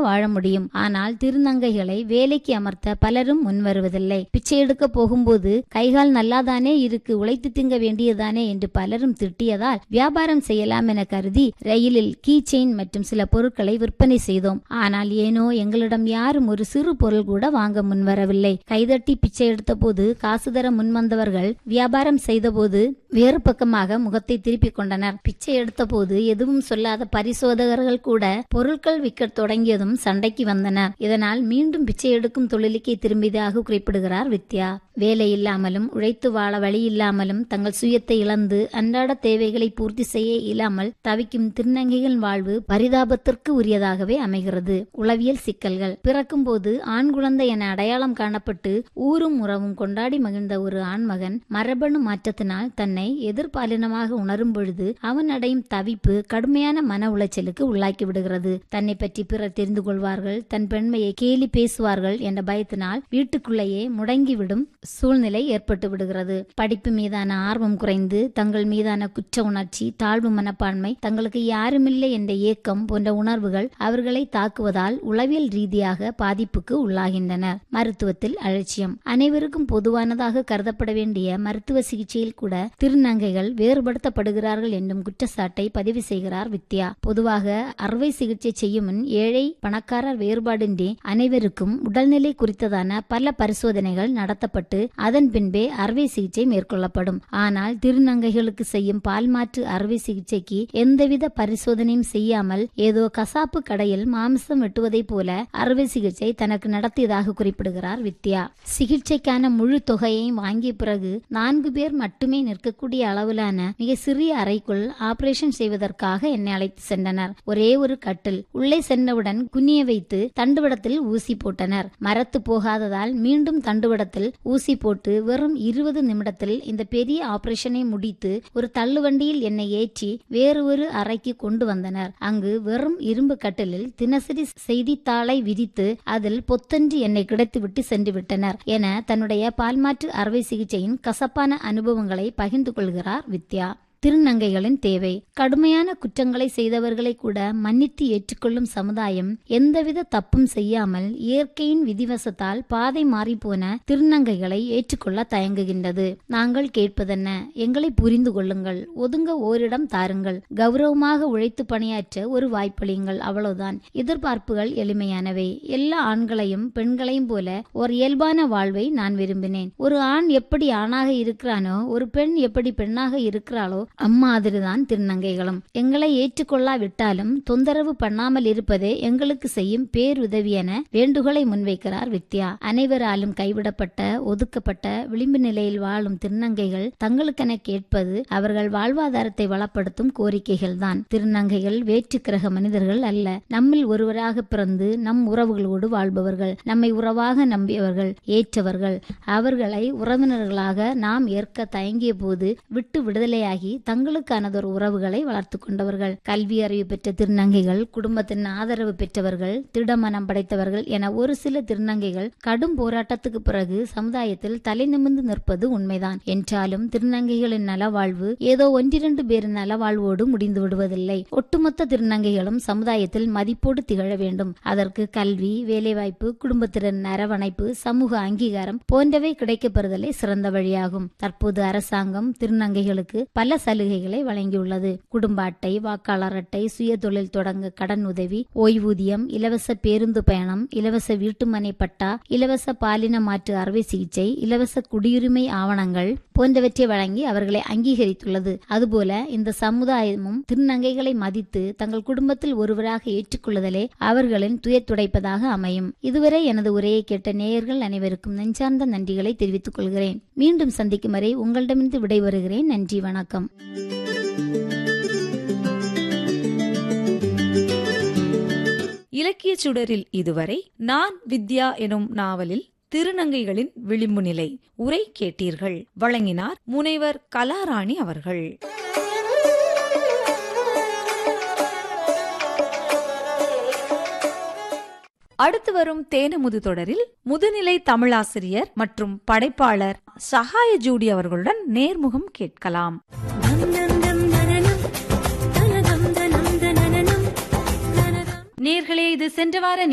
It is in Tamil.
வாழ முடியும் ஆனால் திருநங்கைகளை வேலைக்கு அமர்த்த பலரும் முன்வருவதில்லை பிச்சை எடுக்க போகும்போது கைகால் நல்லாதானே இருக்கு உழைத்து திங்க வேண்டியதானே என்று பலரும் திட்டியதால் வியாபாரம் செய்யலாம் என கருதி ரயிலில் கீ செயின் மற்றும் சில பொருட்களை விற்பனை செய்தோம் ஆனால் ஏனோ எங்களிடம் யாரும் ஒரு சிறு பொருள் கூட வாங்க முன்வரவில்லை கைதட்டி பிச்சை எடுத்த போது காசு தர முன்வந்தவர்கள் வியாபாரம் செய்தபோது வேறு பக்கமாக முகத்தை திருப்பிக் கொண்டனர் பிச்சை எடுத்த போது எதுவும் சொல்லாத பரிசோதகர்கள் கூட பொருட்கள் விற்க தொடங்கியதும் சண்டைக்கு வந்தனர் இதனால் மீண்டும் பிச்சை எடுக்கும் தொழிலுக்கே திரும்பியதாக குறிப்பிடுகிறார் வித்யா வேலை இல்லாமலும் உழைத்து வாழ வழி இல்லாமலும் தங்கள் சுயத்தை இழந்து அன்றாட தேவைகளை பூர்த்தி செய்ய இயலாமல் தவிக்கும் திருநங்கைகள் வாழ்வு பரிதாபத்திற்கு உரியதாகவே அமைகிறது உளவியல் சிக்கல்கள் பிறக்கும் போது ஆண் குழந்தை என அடையாளம் காணப்பட்டு ஊரும் உறவும் கொண்டாடி மகிழ்ந்த ஒரு ஆண்மகன் மரபணு மாற்றத்தினால் தன்னை எதிர்பாலினமாக உணரும் பொழுது அவன் அடையும் தவிப்பு கடுமையான மன உளைச்சலுக்கு உள்ளாக்கி விடுகிறது தன்னை பற்றி பிறர் தெரிந்து கொள்வார்கள் தன் பெண்மையை கேலி பேசுவார்கள் என்ற பயத்தினால் வீட்டுக்குள்ளேயே முடங்கிவிடும் சூழ்நிலை ஏற்பட்டு விடுகிறது படிப்பு மீதான ஆர்வம் குறைந்து தங்கள் மீதான குற்ற உணர்ச்சி தாழ்வு மனப்பான்மை தங்களுக்கு யாருமில்லை என்ற ஏக்கம் போன்ற உணர்வுகள் அவர்களை தாக்குவதால் உளவியல் ரீதியாக பாதிப்புக்கு உள்ளாகின்றனர் மருத்துவத்தில் அலட்சியம் அனைவருக்கும் பொதுவானதாக கருதப்பட வேண்டிய மருத்துவ சிகிச்சையில் கூட திருநங்கைகள் வேறுபடுத்தப்படுகிறார்கள் என்னும் குற்றச்சாட்டை பதிவு செய்கிறார் வித்யா பொதுவாக அறுவை சிகிச்சை செய்யும் முன் ஏழை பணக்காரர் வேறுபாடின்றி அனைவருக்கும் உடல்நிலை குறித்ததான பல பரிசோதனைகள் நடத்தப்பட்டு அதன் பின்பே அறுவை சிகிச்சை மேற்கொள்ளப்படும் ஆனால் திருநங்கைகளுக்கு செய்யும் பால் மாற்று அறுவை சிகிச்சைக்கு எந்தவித பரிசோதனையும் செய்யாமல் ஏதோ கசாப்பு கடையில் மாமிசம் வெட்டுவதைப் போல அறுவை சிகிச்சை தனக்கு நடத்தியதாக குறிப்பிடுகிறார் வித்யா சிகிச்சைக்கான முழு தொகையையும் வாங்கிய பிறகு நான்கு பேர் மட்டுமே நிற்கக்கூடிய அளவிலான மிக சிறிய அறைக்குள் ஆபரேஷன் செய்வதற்காக என்னை அழைத்து சென்றனர் ஒரே ஒரு கட்டில் உள்ளே சென்றவுடன் குனிய வைத்து தண்டுவடத்தில் ஊசி போட்டனர் மரத்து போகாததால் மீண்டும் தண்டுவடத்தில் ஊசி போட்டு வெறும் இருபது நிமிடத்தில் இந்த பெரிய ஆபரேஷனை முடித்து ஒரு தள்ளுவண்டியில் என்னை ஏற்றி வேறு ஒரு அறைக்கு கொண்டு வந்தனர் அங்கு வெறும் இரும்பு கட்டிலில் தினசரி செய்தித்தாளை விரித்து அதில் பொத்தன்று என்னை கிடைத்துவிட்டு சென்று விட்டனர் என தன்னுடைய பால்மாற்று அறுவை சிகிச்சையின் கசப்பான அனுபவங்களை பகிர்ந்து கொள்கிறார் வித்யா திருநங்கைகளின் தேவை கடுமையான குற்றங்களை செய்தவர்களை கூட மன்னித்து ஏற்றுக்கொள்ளும் சமுதாயம் எந்தவித தப்பும் செய்யாமல் இயற்கையின் விதிவசத்தால் பாதை மாறிப்போன திருநங்கைகளை ஏற்றுக்கொள்ள தயங்குகின்றது நாங்கள் கேட்பதென்ன எங்களை புரிந்து கொள்ளுங்கள் ஒதுங்க ஓரிடம் தாருங்கள் கௌரவமாக உழைத்து பணியாற்ற ஒரு வாய்ப்பளியுங்கள் அவ்வளவுதான் எதிர்பார்ப்புகள் எளிமையானவை எல்லா ஆண்களையும் பெண்களையும் போல ஒரு இயல்பான வாழ்வை நான் விரும்பினேன் ஒரு ஆண் எப்படி ஆணாக இருக்கிறானோ ஒரு பெண் எப்படி பெண்ணாக இருக்கிறாளோ அம்மாதிரிதான் திருநங்கைகளும் எங்களை ஏற்றுக்கொள்ளாவிட்டாலும் தொந்தரவு பண்ணாமல் இருப்பதே எங்களுக்கு செய்யும் பேருதவி என வேண்டுகோளை முன்வைக்கிறார் வித்யா அனைவராலும் கைவிடப்பட்ட ஒதுக்கப்பட்ட விளிம்பு நிலையில் வாழும் திருநங்கைகள் தங்களுக்கென கேட்பது அவர்கள் வாழ்வாதாரத்தை வளப்படுத்தும் கோரிக்கைகள் தான் திருநங்கைகள் வேற்று கிரக மனிதர்கள் அல்ல நம்மில் ஒருவராக பிறந்து நம் உறவுகளோடு வாழ்பவர்கள் நம்மை உறவாக நம்பியவர்கள் ஏற்றவர்கள் அவர்களை உறவினர்களாக நாம் ஏற்க தயங்கிய போது விட்டு விடுதலையாகி தங்களுக்கானதொரு உறவுகளை வளர்த்து கொண்டவர்கள் கல்வி அறிவு பெற்ற திருநங்கைகள் குடும்பத்தின் ஆதரவு பெற்றவர்கள் திடமனம் படைத்தவர்கள் என ஒரு சில திருநங்கைகள் கடும் போராட்டத்துக்கு பிறகு சமுதாயத்தில் தலை நிமிர்ந்து நிற்பது உண்மைதான் என்றாலும் திருநங்கைகளின் நலவாழ்வு ஏதோ ஒன்றிரண்டு பேரின் நலவாழ்வோடு முடிந்து விடுவதில்லை ஒட்டுமொத்த திருநங்கைகளும் சமுதாயத்தில் மதிப்போடு திகழ வேண்டும் அதற்கு கல்வி வேலைவாய்ப்பு குடும்பத்தினர் அரவணைப்பு சமூக அங்கீகாரம் போன்றவை கிடைக்கப்பெறுதலே சிறந்த வழியாகும் தற்போது அரசாங்கம் திருநங்கைகளுக்கு பல சலுகைகளை வழங்கியுள்ளது குடும்ப அட்டை வாக்காளர் அட்டை சுய தொழில் தொடங்க கடன் உதவி ஓய்வூதியம் இலவச பேருந்து பயணம் இலவச வீட்டுமனை பட்டா இலவச பாலின மாற்று அறுவை சிகிச்சை இலவச குடியுரிமை ஆவணங்கள் போன்றவற்றை வழங்கி அவர்களை அங்கீகரித்துள்ளது அதுபோல இந்த சமுதாயமும் திருநங்கைகளை மதித்து தங்கள் குடும்பத்தில் ஒருவராக ஏற்றுக்கொள்ளுதலே அவர்களின் துயர் துடைப்பதாக அமையும் இதுவரை எனது உரையை கேட்ட நேயர்கள் அனைவருக்கும் நெஞ்சார்ந்த நன்றிகளை தெரிவித்துக் கொள்கிறேன் மீண்டும் சந்திக்கும் வரை உங்களிடமிருந்து விடைபெறுகிறேன் நன்றி வணக்கம் இலக்கிய சுடரில் இதுவரை நான் வித்யா எனும் நாவலில் திருநங்கைகளின் விளிம்பு நிலை உரை கேட்டீர்கள் வழங்கினார் முனைவர் கலாராணி அவர்கள் அடுத்து வரும் தேனமுது தொடரில் முதுநிலை தமிழாசிரியர் மற்றும் படைப்பாளர் சகாய ஜூடி அவர்களுடன் நேர்முகம் கேட்கலாம் நேர்களே இது சென்ற வார